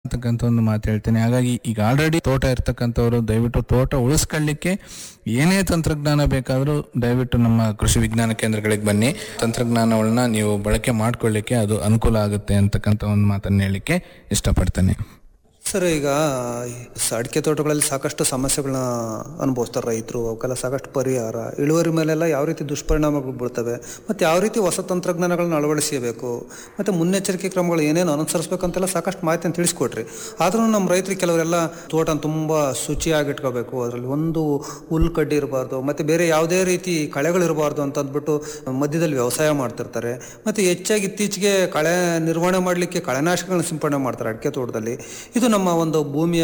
ಅಂತಕ್ಕಂಥ ಒಂದು ಮಾತು ಹೇಳ್ತೇನೆ ಹಾಗಾಗಿ ಈಗ ಆಲ್ರೆಡಿ ತೋಟ ಇರ್ತಕ್ಕಂಥವ್ರು ದಯವಿಟ್ಟು ತೋಟ ಉಳಿಸ್ಕೊಳ್ಳಿಕ್ಕೆ ಏನೇ ತಂತ್ರಜ್ಞಾನ ಬೇಕಾದರೂ ದಯವಿಟ್ಟು ನಮ್ಮ ಕೃಷಿ ವಿಜ್ಞಾನ ಕೇಂದ್ರಗಳಿಗೆ ಬನ್ನಿ ತಂತ್ರಜ್ಞಾನಗಳನ್ನ ನೀವು ಬಳಕೆ ಮಾಡ್ಕೊಳ್ಳಿಕ್ಕೆ ಅದು ಅನುಕೂಲ ಆಗುತ್ತೆ ಅಂತಕ್ಕಂಥ ಒಂದು ಮಾತನ್ನು ಹೇಳಲಿಕ್ಕೆ ಇಷ್ಟಪಡ್ತೇನೆ ಸರ್ ಈಗ ಈ ಸ- ಅಡಿಕೆ ತೋಟಗಳಲ್ಲಿ ಸಾಕಷ್ಟು ಸಮಸ್ಯೆಗಳನ್ನ ಅನುಭವಿಸ್ತಾರೆ ರೈತರು ಅವಕ್ಕೆಲ್ಲ ಸಾಕಷ್ಟು ಪರಿಹಾರ ಇಳುವರಿ ಮೇಲೆಲ್ಲ ಯಾವ ರೀತಿ ದುಷ್ಪರಿಣಾಮಗಳು ಬೀಳ್ತವೆ ಮತ್ತು ಯಾವ ರೀತಿ ಹೊಸ ತಂತ್ರಜ್ಞಾನಗಳನ್ನ ಅಳವಡಿಸಬೇಕು ಮತ್ತು ಮುನ್ನೆಚ್ಚರಿಕೆ ಕ್ರಮಗಳು ಏನೇನು ಅನುಸರಿಸಬೇಕಂತೆಲ್ಲ ಸಾಕಷ್ಟು ಮಾಹಿತಿಯನ್ನು ತಿಳಿಸ್ಕೊಟ್ರಿ ಆದ್ರೂ ನಮ್ಮ ರೈತರಿಗೆ ಕೆಲವರೆಲ್ಲ ತೋಟನ ತುಂಬ ಶುಚಿಯಾಗಿ ಇಟ್ಕೋಬೇಕು ಅದರಲ್ಲಿ ಒಂದು ಹುಲ್ಲು ಕಡ್ಡಿ ಇರಬಾರ್ದು ಮತ್ತು ಬೇರೆ ಯಾವುದೇ ರೀತಿ ಕಳೆಗಳಿರಬಾರ್ದು ಅಂತ ಅಂದ್ಬಿಟ್ಟು ಮಧ್ಯದಲ್ಲಿ ವ್ಯವಸಾಯ ಮಾಡ್ತಿರ್ತಾರೆ ಮತ್ತು ಹೆಚ್ಚಾಗಿ ಇತ್ತೀಚೆಗೆ ಕಳೆ ನಿರ್ವಹಣೆ ಮಾಡಲಿಕ್ಕೆ ಕಳೆನಾಶಕಗಳನ್ನ ಸಿಂಪಡಣೆ ಮಾಡ್ತಾರೆ ಅಡಿಕೆ ತೋಟದಲ್ಲಿ ಇದು ನಮ್ಮ ಒಂದು ಭೂಮಿಯ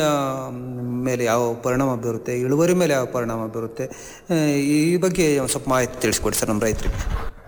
ಮೇಲೆ ಯಾವ ಪರಿಣಾಮ ಬೀರುತ್ತೆ ಇಳುವರಿ ಮೇಲೆ ಯಾವ ಪರಿಣಾಮ ಬೀರುತ್ತೆ ಆ, ಈ ಬಗ್ಗೆ ಒಂದು ಸ್ವಲ್ಪ ಮಾಹಿತಿ ತಿಳಿಸ್ಕೊಡಿ ಸರ್ ನಮ್ಮ ರೈತರಿಗೆ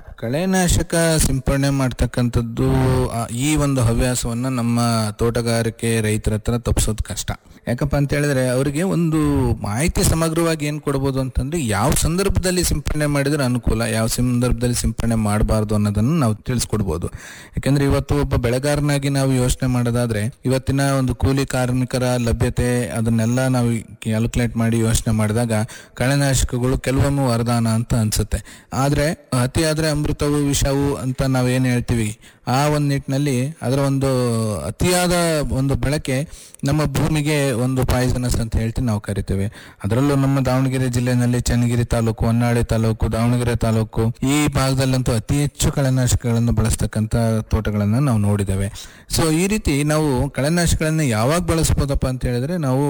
ಕಳೆನಾಶಕ ಸಿಂಪಡಣೆ ಮಾಡ್ತಕ್ಕಂಥದ್ದು ಆ, ಈ ಒಂದು ಹವ್ಯಾಸವನ್ನ ನಮ್ಮ ತೋಟಗಾರಿಕೆ ರೈತರ ಹತ್ರ ತಪ್ಪಿಸೋದು ಕಷ್ಟ ಯಾಕಪ್ಪ ಅಂತ ಹೇಳಿದ್ರೆ ಅವರಿಗೆ ಒಂದು ಮಾಹಿತಿ ಸಮಗ್ರವಾಗಿ ಏನು ಕೊಡ್ಬೋದು ಅಂತಂದ್ರೆ ಯಾವ ಸಂದರ್ಭದಲ್ಲಿ ಸಿಂಪಡಣೆ ಮಾಡಿದ್ರೆ ಅನುಕೂಲ ಯಾವ ಸಂದರ್ಭದಲ್ಲಿ ಸಿಂಪಡಣೆ ಮಾಡಬಾರ್ದು ಅನ್ನೋದನ್ನು ನಾವು ತಿಳಿಸ್ಕೊಡ್ಬೋದು ಯಾಕಂದ್ರೆ ಇವತ್ತು ಒಬ್ಬ ಬೆಳೆಗಾರನಾಗಿ ನಾವು ಯೋಚನೆ ಮಾಡೋದಾದ್ರೆ ಇವತ್ತಿನ ಒಂದು ಕೂಲಿ ಕಾರ್ಮಿಕರ ಲಭ್ಯತೆ ಅದನ್ನೆಲ್ಲ ನಾವು ಕ್ಯಾಲ್ಕುಲೇಟ್ ಮಾಡಿ ಯೋಚನೆ ಮಾಡಿದಾಗ ಕಳೆನಾಶಕಗಳು ಕೆಲವೊಮ್ಮೆ ವರದಾನ ಅಂತ ಅನ್ಸುತ್ತೆ ಆದ್ರೆ ಅತಿ ಆದ್ರೆ ಅಮೃತವು ವಿಷವು ಅಂತ ನಾವೇನು ಹೇಳ್ತೀವಿ ಆ ಒಂದು ನಿಟ್ಟಿನಲ್ಲಿ ಅದರ ಒಂದು ಅತಿಯಾದ ಒಂದು ಬಳಕೆ ನಮ್ಮ ಭೂಮಿಗೆ ಒಂದು ಪಾಯ್ಸನಸ್ ಅಂತ ಹೇಳ್ತಿ ನಾವು ಕರಿತೇವೆ ಅದರಲ್ಲೂ ನಮ್ಮ ದಾವಣಗೆರೆ ಜಿಲ್ಲೆನಲ್ಲಿ ಚನ್ನಗಿರಿ ತಾಲೂಕು ಹೊನ್ನಾಳಿ ತಾಲೂಕು ದಾವಣಗೆರೆ ತಾಲೂಕು ಈ ಭಾಗದಲ್ಲಂತೂ ಅತಿ ಹೆಚ್ಚು ಕಳೆನಾಶಕಗಳನ್ನು ಬಳಸ್ತಕ್ಕಂಥ ತೋಟಗಳನ್ನು ನಾವು ನೋಡಿದ್ದೇವೆ ಸೊ ಈ ರೀತಿ ನಾವು ಕಳೆನಾಶಕಗಳನ್ನು ಯಾವಾಗ ಬಳಸ್ಬೋದಪ್ಪ ಅಂತ ಹೇಳಿದ್ರೆ ನಾವು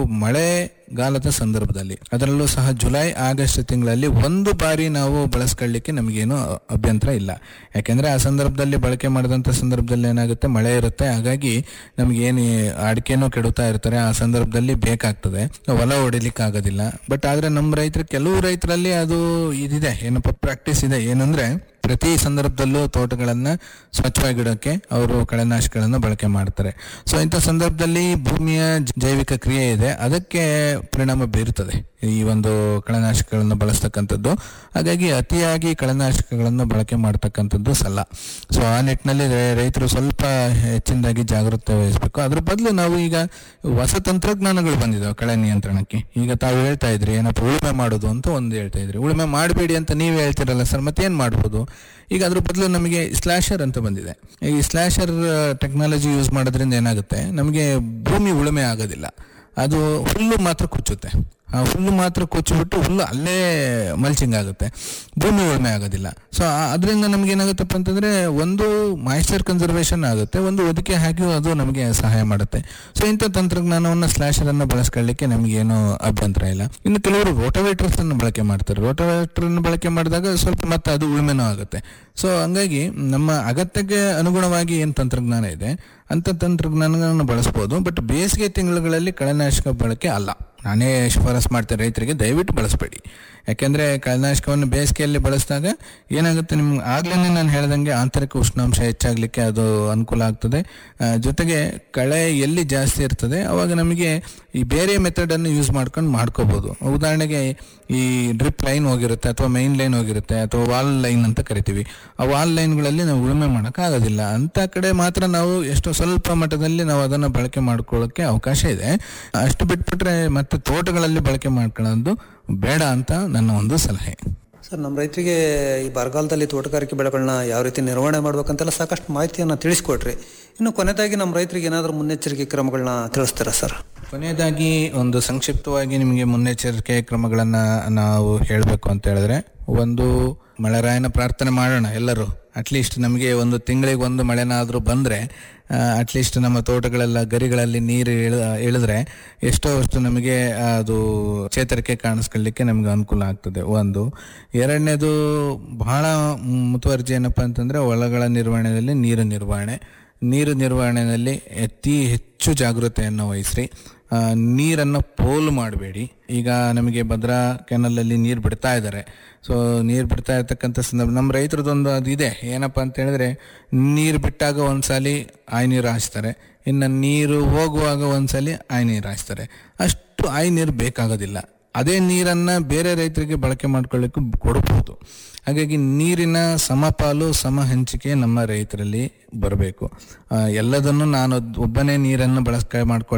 ಮಳೆಗಾಲದ ಸಂದರ್ಭದಲ್ಲಿ ಅದರಲ್ಲೂ ಸಹ ಜುಲೈ ಆಗಸ್ಟ್ ತಿಂಗಳಲ್ಲಿ ಒಂದು ಬಾರಿ ನಾವು ಬಳಸ್ಕೊಳ್ಳಿಕ್ಕೆ ನಮಗೇನು ಅಭ್ಯಂತರ ಇಲ್ಲ ಯಾಕೆಂದ್ರೆ ಆ ಸಂದರ್ಭದಲ್ಲಿ ಬಳಕೆ ಮಾಡಿದಂಥ ಸಂದರ್ಭದಲ್ಲಿ ಏನಾಗುತ್ತೆ ಮಳೆ ಇರುತ್ತೆ ಹಾಗಾಗಿ ನಮಗೇನು ಅಡಿಕೆನೂ ಕೆಡುತ್ತಾ ಇರ್ತಾರೆ ಆ ಸಂದರ್ಭದಲ್ಲಿ ಬೇಕಾಗ್ತದೆ ಹೊಲ ಹೊಡಿಲಿಕ್ಕೆ ಆಗೋದಿಲ್ಲ ಬಟ್ ಆದ್ರೆ ನಮ್ಮ ರೈತರು ಕೆಲವು ರೈತರಲ್ಲಿ ಅದು ಇದಿದೆ ಏನಪ್ಪ ಪ್ರಾಕ್ಟೀಸ್ ಇದೆ ಏನಂದ್ರೆ ಪ್ರತಿ ಸಂದರ್ಭದಲ್ಲೂ ತೋಟಗಳನ್ನ ಸ್ವಚ್ಛವಾಗಿಡೋಕೆ ಅವರು ಕಳೆನಾಶಕಗಳನ್ನು ಬಳಕೆ ಮಾಡ್ತಾರೆ ಸೊ ಇಂಥ ಸಂದರ್ಭದಲ್ಲಿ ಭೂಮಿಯ ಜ- ಜೈವಿಕ ಕ್ರಿಯೆ ಇದೆ ಅದಕ್ಕೆ ಪರಿಣಾಮ ಬೀರುತ್ತದೆ ಈ ಒಂದು ಕಳೆನಾಶಕಗಳನ್ನು ಬಳಸ್ತಕ್ಕಂಥದ್ದು ಹಾಗಾಗಿ ಅತಿಯಾಗಿ ಕಳೆನಾಶಕಗಳನ್ನು ಬಳಕೆ ಮಾಡ್ತಕ್ಕಂಥದ್ದು ಸಲ್ಲ ಸೊ ಆ ನಿಟ್ಟಿನಲ್ಲಿ ರೈ- ರೈತರು ಸ್ವಲ್ಪ ಹೆಚ್ಚಿನದಾಗಿ ಜಾಗೃತೆ ವಹಿಸಬೇಕು ಅದ್ರ ಬದಲು ನಾವು ಈಗ ಹೊಸ ತಂತ್ರಜ್ಞಾನಗಳು ಬಂದಿದ್ದಾವೆ ಕಳೆ ನಿಯಂತ್ರಣಕ್ಕೆ ಈಗ ತಾವು ಹೇಳ್ತಾ ಇದ್ರಿ ಏನಪ್ಪ ಉಳುಮೆ ಮಾಡೋದು ಅಂತ ಒಂದು ಹೇಳ್ತಾ ಇದ್ರಿ ಉಳುಮೆ ಮಾಡಬೇಡಿ ಅಂತ ನೀವು ಹೇಳ್ತಿರಲ್ಲ ಸರ್ ಮತ್ತೇನ್ ಮಾಡ್ಬೋದು ಈಗ ಅದ್ರ ಬದಲು ನಮಗೆ ಸ್ಲ್ಯಾಶರ್ ಅಂತ ಬಂದಿದೆ ಈ ಸ್ಲ್ಯಾಶರ್ ಟೆಕ್ನಾಲಜಿ ಯೂಸ್ ಮಾಡೋದ್ರಿಂದ ಏನಾಗುತ್ತೆ ನಮಗೆ ಭೂಮಿ ಉಳುಮೆ ಆಗೋದಿಲ್ಲ ಅದು ಹುಲ್ಲು ಮಾತ್ರ ಕುಚ್ಚುತ್ತೆ ಆ ಹುಲ್ಲು ಮಾತ್ರ ಕೊಚ್ಚಿಬಿಟ್ಟು ಹುಲ್ಲು ಅಲ್ಲೇ ಮಲ್ಚಿಂಗ್ ಆಗುತ್ತೆ ಭೂಮಿ ಉಳುಮೆ ಆಗೋದಿಲ್ಲ ಸೊ ಅದರಿಂದ ನಮ್ಗೆ ಏನಾಗುತ್ತಪ್ಪ ಅಂತಂದ್ರೆ ಒಂದು ಮಾಯಿಶ್ಚರ್ ಕನ್ಸರ್ವೇಷನ್ ಆಗುತ್ತೆ ಒಂದು ಒದಕೆ ಹಾಕಿಯೂ ಅದು ನಮಗೆ ಸಹಾಯ ಮಾಡುತ್ತೆ ಸೊ ಇಂಥ ತಂತ್ರಜ್ಞಾನವನ್ನು ಸ್ಲಾಶರ್ ಅನ್ನು ಬಳಸ್ಕೊಳ್ಳಿಕ್ಕೆ ನಮಗೇನು ಅಭ್ಯಂತರ ಇಲ್ಲ ಇನ್ನು ಕೆಲವರು ರೋಟೋವೇಟರ್ಸ್ ಅನ್ನು ಬಳಕೆ ಮಾಡ್ತಾರೆ ರೋಟೋವೇಟರ್ ಅನ್ನು ಬಳಕೆ ಮಾಡಿದಾಗ ಸ್ವಲ್ಪ ಮತ್ತೆ ಅದು ಉಳುಮೆನೂ ಆಗುತ್ತೆ ಸೊ ಹಂಗಾಗಿ ನಮ್ಮ ಅಗತ್ಯಕ್ಕೆ ಅನುಗುಣವಾಗಿ ಏನು ತಂತ್ರಜ್ಞಾನ ಇದೆ ಅಂತ ತಂತ್ರಜ್ಞಾನಗಳನ್ನು ಬಳಸ್ಬೋದು ಬಟ್ ಬೇಸಿಗೆ ತಿಂಗಳುಗಳಲ್ಲಿ ಕಳೆನಾಶಕ ಬಳಕೆ ಅಲ್ಲ ನಾನೇ ಶಿಫಾರಸ್ ಮಾಡ್ತೇನೆ ರೈತರಿಗೆ ದಯವಿಟ್ಟು ಬಳಸಬೇಡಿ ಯಾಕೆಂದ್ರೆ ಕಳೆನಾಶಕವನ್ನು ಬೇಸಿಗೆಯಲ್ಲಿ ಬಳಸಿದಾಗ ಏನಾಗುತ್ತೆ ನಿಮ್ಗೆ ಆಗ್ಲೇ ನಾನು ಹೇಳ್ದಂಗೆ ಆಂತರಿಕ ಉಷ್ಣಾಂಶ ಹೆಚ್ಚಾಗ್ಲಿಕ್ಕೆ ಅದು ಅನುಕೂಲ ಆಗ್ತದೆ ಆ, ಜೊತೆಗೆ ಕಳೆ ಎಲ್ಲಿ ಜಾಸ್ತಿ ಇರ್ತದೆ ಅವಾಗ ನಮಗೆ ಈ ಬೇರೆ ಮೆಥಡ್ ಅನ್ನು ಯೂಸ್ ಮಾಡ್ಕೊಂಡು ಮಾಡ್ಕೋಬಹುದು ಉದಾಹರಣೆಗೆ ಈ ಡ್ರಿಪ್ ಲೈನ್ ಹೋಗಿರುತ್ತೆ ಅಥವಾ ಮೈನ್ ಲೈನ್ ಹೋಗಿರುತ್ತೆ ಅಥವಾ ವಾಲ್ ಲೈನ್ ಅಂತ ಕರಿತೀವಿ ಆ ವಾಲ್ ಲೈನ್ಗಳಲ್ಲಿ ನಾವು ಉಳುಮೆ ಮಾಡಕ್ ಆಗೋದಿಲ್ಲ ಅಂತ ಕಡೆ ಮಾತ್ರ ನಾವು ಎಷ್ಟೋ ಸ್ವಲ್ಪ ಮಟ್ಟದಲ್ಲಿ ನಾವು ಅದನ್ನ ಬಳಕೆ ಮಾಡ್ಕೊಳ್ಳೋಕೆ ಅವಕಾಶ ಇದೆ ಅಷ್ಟು ಬಿಟ್ಬಿಟ್ರೆ ಮತ್ತೆ ತೋಟಗಳಲ್ಲಿ ಬಳಕೆ ಮಾಡ್ಕೊಳ್ಳೋದು ಬೇಡ ಅಂತ ನನ್ನ ಒಂದು ಸಲಹೆ ಸರ್ ನಮ್ಮ ರೈತರಿಗೆ ಈ ಬರಗಾಲದಲ್ಲಿ ತೋಟಗಾರಿಕೆ ಬೆಳೆಗಳನ್ನ ಯಾವ ರೀತಿ ನಿರ್ವಹಣೆ ಮಾಡ್ಬೇಕಂತೆಲ್ಲ ಸಾಕಷ್ಟು ಮಾಹಿತಿಯನ್ನು ತಿಳಿಸ್ಕೊಟ್ರಿ ಇನ್ನು ಕೊನೆಯದಾಗಿ ನಮ್ಮ ರೈತರಿಗೆ ಏನಾದರೂ ಮುನ್ನೆಚ್ಚರಿಕೆ ಕ್ರಮಗಳನ್ನ ತಿಳಿಸ್ತೀರಾ ಸರ್ ಕೊನೆಯದಾಗಿ ಒಂದು ಸಂಕ್ಷಿಪ್ತವಾಗಿ ನಿಮಗೆ ಮುನ್ನೆಚ್ಚರಿಕೆ ಕ್ರಮಗಳನ್ನ ನಾವು ಹೇಳಬೇಕು ಅಂತ ಹೇಳಿದ್ರೆ ಒಂದು ಮಳೆರಾಯನ ಪ್ರಾರ್ಥನೆ ಮಾಡೋಣ ಎಲ್ಲರೂ ಅಟ್ಲೀಸ್ಟ್ ನಮಗೆ ಒಂದು ತಿಂಗಳಿಗೆ ಒಂದು ಮಳೆನಾದರೂ ಬಂದರೆ ಅಟ್ಲೀಸ್ಟ್ ನಮ್ಮ ತೋಟಗಳೆಲ್ಲ ಗರಿಗಳಲ್ಲಿ ನೀರು ಇಳ ಇಳಿದ್ರೆ ಎಷ್ಟೋ ಅಷ್ಟು ನಮಗೆ ಅದು ಚೇತರಿಕೆ ಕಾಣಿಸ್ಕೊಳ್ಳಿಕ್ಕೆ ನಮಗೆ ಅನುಕೂಲ ಆಗ್ತದೆ ಒಂದು ಎರಡನೇದು ಬಹಳ ಮುತುವರ್ಜಿ ಏನಪ್ಪ ಅಂತಂದರೆ ಹೊಲಗಳ ನಿರ್ವಹಣೆಯಲ್ಲಿ ನೀರು ನಿರ್ವಹಣೆ ನೀರು ನಿರ್ವಹಣೆಯಲ್ಲಿ ಅತಿ ಹೆಚ್ಚು ಜಾಗೃತೆಯನ್ನು ವಹಿಸ್ರಿ ಆ, ನೀರನ್ನು ಪೋಲು ಮಾಡಬೇಡಿ ಈಗ ನಮಗೆ ಭದ್ರಾ ಕೆನಲಲ್ಲಿ ನೀರು ಬಿಡ್ತಾ ಇದ್ದಾರೆ ಸೊ ನೀರು ಬಿಡ್ತಾ ಇರ್ತಕ್ಕಂಥ ಸಂದರ್ಭ ನಮ್ಮ ರೈತರದೊಂದು ಅದು ಇದೆ ಏನಪ್ಪ ಅಂತ ಹೇಳಿದ್ರೆ ನೀರು ಬಿಟ್ಟಾಗ ಒಂದ್ಸಲಿ ಆಯ್ ನೀರು ಹಾಯಿಸ್ತಾರೆ ಇನ್ನು ನೀರು ಹೋಗುವಾಗ ಒಂದ್ಸಲಿ ಆಯ್ ನೀರು ಹಾಯಿಸ್ತಾರೆ ಅಷ್ಟು ಆಯ್ ನೀರು ಬೇಕಾಗೋದಿಲ್ಲ ಅದೇ ನೀರನ್ನ ಬೇರೆ ರೈತರಿಗೆ ಬಳಕೆ ಮಾಡ್ಕೊಳ್ಳಿಕ್ಕೂ ಕೊಡಬಹುದು ಹಾಗಾಗಿ ನೀರಿನ ಸಮಪಾಲು ಸಮ ಹಂಚಿಕೆ ನಮ್ಮ ರೈತರಲ್ಲಿ ಬರಬೇಕು ಎಲ್ಲದನ್ನು ನಾನು ಒಬ್ಬನೇ ನೀರನ್ನು ಬಳಕೆ ಮಾಡ್ಕೊಳ್ಳಿ